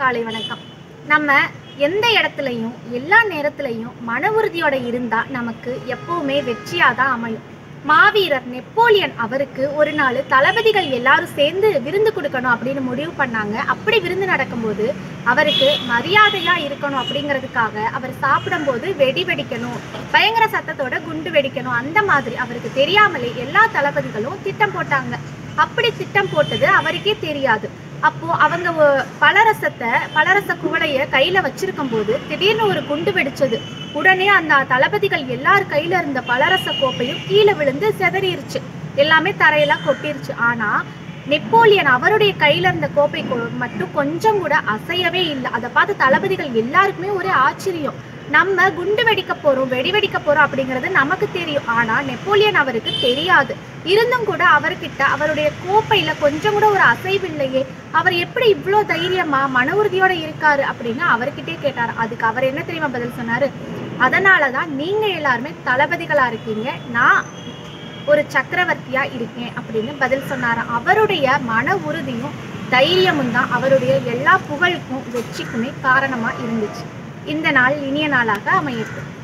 காலை வணக்கம் நம்ம எந்த இடத்துலையும் எல்லா நேரத்துலையும் மன உறுதியோட இருந்தா நமக்கு எப்பவுமே வெற்றியாக தான் அமையும் மாவீரர் நெப்போலியன் அவருக்கு ஒரு நாள் தளபதிகள் எல்லாரும் சேர்ந்து விருந்து கொடுக்கணும் அப்படின்னு முடிவு பண்ணாங்க அப்படி விருந்து நடக்கும்போது அவருக்கு மரியாதையா இருக்கணும் அப்படிங்கிறதுக்காக அவர் சாப்பிடும்போது வெடி வெடிக்கணும் பயங்கர சத்தத்தோட குண்டு வெடிக்கணும் அந்த மாதிரி அவருக்கு தெரியாமலே எல்லா தளபதிகளும் திட்டம் போட்டாங்க அப்படி திட்டம் போட்டது அவருக்கே தெரியாது அப்போ அவங்க ஒ- பலரசத்தை பலரச குவளைய கையில வச்சிருக்கும் போது திடீர்னு ஒரு குண்டு வெடிச்சது உடனே அந்த தளபதிகள் எல்லார் கையில இருந்த பலரச கோப்பையும் கீழே விழுந்து சிதறிருச்சு எல்லாமே தரையெல்லாம் கொட்டிருச்சு ஆனா நெப்போலியன் அவருடைய கையில இருந்த கோப்பை கொ- மட்டும் கொஞ்சம் கூட அசையவே இல்லை அதை பார்த்து தளபதிகள் எல்லாருக்குமே ஒரே ஆச்சரியம் நம்ம குண்டு வெடிக்க போறோம் வெடி வெடிக்க போறோம் அப்படிங்கிறது நமக்கு தெரியும் ஆனா நெப்போலியன் அவருக்கு தெரியாது இருந்தும் கூட அவர்கிட்ட அவருடைய கோப்பையில கொஞ்சம் கூட ஒரு அசைவில்லையே அவர் எப்படி இவ்வளோ தைரியமா மன உறுதியோட இருக்காரு அப்படின்னு அவர்கிட்டே கேட்டார் அதுக்கு அவர் என்ன தெரியுமா பதில் சொன்னாரு அதனால தான் நீங்க எல்லாருமே தளபதிகளா இருக்கீங்க நான் ஒரு சக்கரவர்த்தியா இருக்கேன் அப்படின்னு பதில் சொன்னாராம் அவருடைய மன உறுதியும் தைரியமும் தான் அவருடைய எல்லா புகழுக்கும் வெற்றிக்குமே காரணமா இருந்துச்சு இந்த நாள் இனிய நாளாக அமையட்டும்